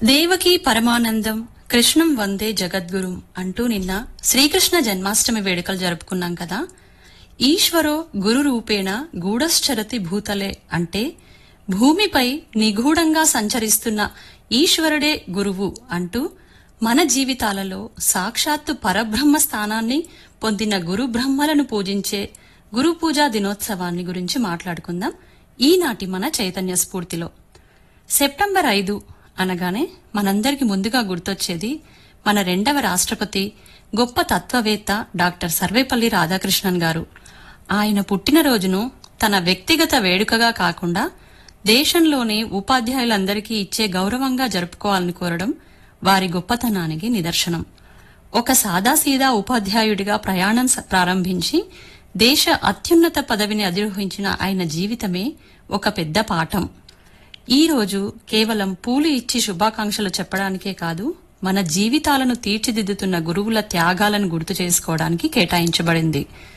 దేవకీ పరమానందం కృష్ణం వందే జగద్గురుం అంటూ నిన్న శ్రీకృష్ణ జన్మాష్టమి వేడుకలు జరుపుకున్నాం కదా ఈశ్వరో గురు రూపేణ గూఢశ్చరతి భూతలే అంటే భూమిపై నిగూఢంగా సంచరిస్తున్న ఈశ్వరుడే గురువు అంటూ మన జీవితాలలో సాక్షాత్తు పరబ్రహ్మ స్థానాన్ని పొందిన గురు బ్రహ్మలను పూజించే గురు పూజా దినోత్సవాన్ని గురించి మాట్లాడుకుందాం ఈనాటి మన చైతన్య స్ఫూర్తిలో సెప్టెంబర్ ఐదు అనగానే మనందరికి ముందుగా గుర్తొచ్చేది మన రెండవ రాష్ట్రపతి గొప్ప తత్వవేత్త డాక్టర్ సర్వేపల్లి రాధాకృష్ణన్ గారు ఆయన పుట్టినరోజును తన వ్యక్తిగత వేడుకగా కాకుండా దేశంలోని ఉపాధ్యాయులందరికీ ఇచ్చే గౌరవంగా జరుపుకోవాలని కోరడం వారి గొప్పతనానికి నిదర్శనం ఒక సాదాసీదా ఉపాధ్యాయుడిగా ప్రయాణం స- ప్రారంభించి దేశ అత్యున్నత పదవిని అధిరోహించిన ఆయన జీవితమే ఒక పెద్ద పాఠం ఈ రోజు కేవలం పూలు ఇచ్చి శుభాకాంక్షలు చెప్పడానికే కాదు మన జీవితాలను తీర్చిదిద్దుతున్న గురువుల త్యాగాలను గుర్తు చేసుకోవడానికి కేటాయించబడింది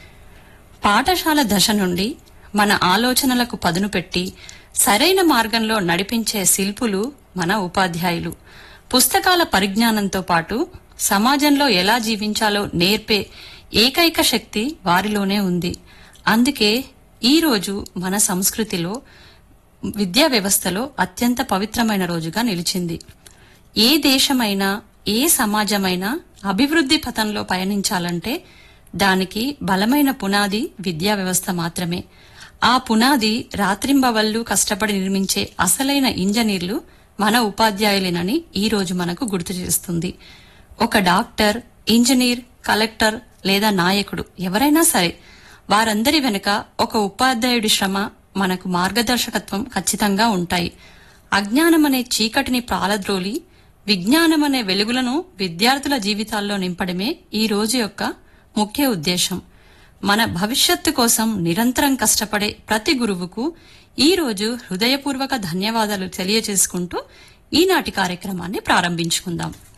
పాఠశాల దశ నుండి మన ఆలోచనలకు పదును పెట్టి సరైన మార్గంలో నడిపించే శిల్పులు మన ఉపాధ్యాయులు పుస్తకాల పరిజ్ఞానంతో పాటు సమాజంలో ఎలా జీవించాలో నేర్పే ఏకైక శక్తి వారిలోనే ఉంది అందుకే ఈ రోజు మన సంస్కృతిలో విద్యా వ్యవస్థలో అత్యంత పవిత్రమైన రోజుగా నిలిచింది ఏ దేశమైనా ఏ సమాజమైనా అభివృద్ధి పథంలో పయనించాలంటే దానికి బలమైన పునాది విద్యా వ్యవస్థ మాత్రమే ఆ పునాది రాత్రింబవళ్లు కష్టపడి నిర్మించే అసలైన ఇంజనీర్లు మన ఉపాధ్యాయులేనని ఈ రోజు మనకు గుర్తు చేస్తుంది ఒక డాక్టర్ ఇంజనీర్ కలెక్టర్ లేదా నాయకుడు ఎవరైనా సరే వారందరి వెనుక ఒక ఉపాధ్యాయుడి శ్రమ మనకు మార్గదర్శకత్వం ఖచ్చితంగా ఉంటాయి అజ్ఞానం అనే చీకటిని ప్రాలద్రోలి విజ్ఞానం అనే వెలుగులను విద్యార్థుల జీవితాల్లో నింపడమే ఈ రోజు యొక్క ముఖ్య ఉద్దేశం మన భవిష్యత్తు కోసం నిరంతరం కష్టపడే ప్రతి గురువుకు ఈ రోజు హృదయపూర్వక ధన్యవాదాలు తెలియజేసుకుంటూ ఈనాటి కార్యక్రమాన్ని ప్రారంభించుకుందాం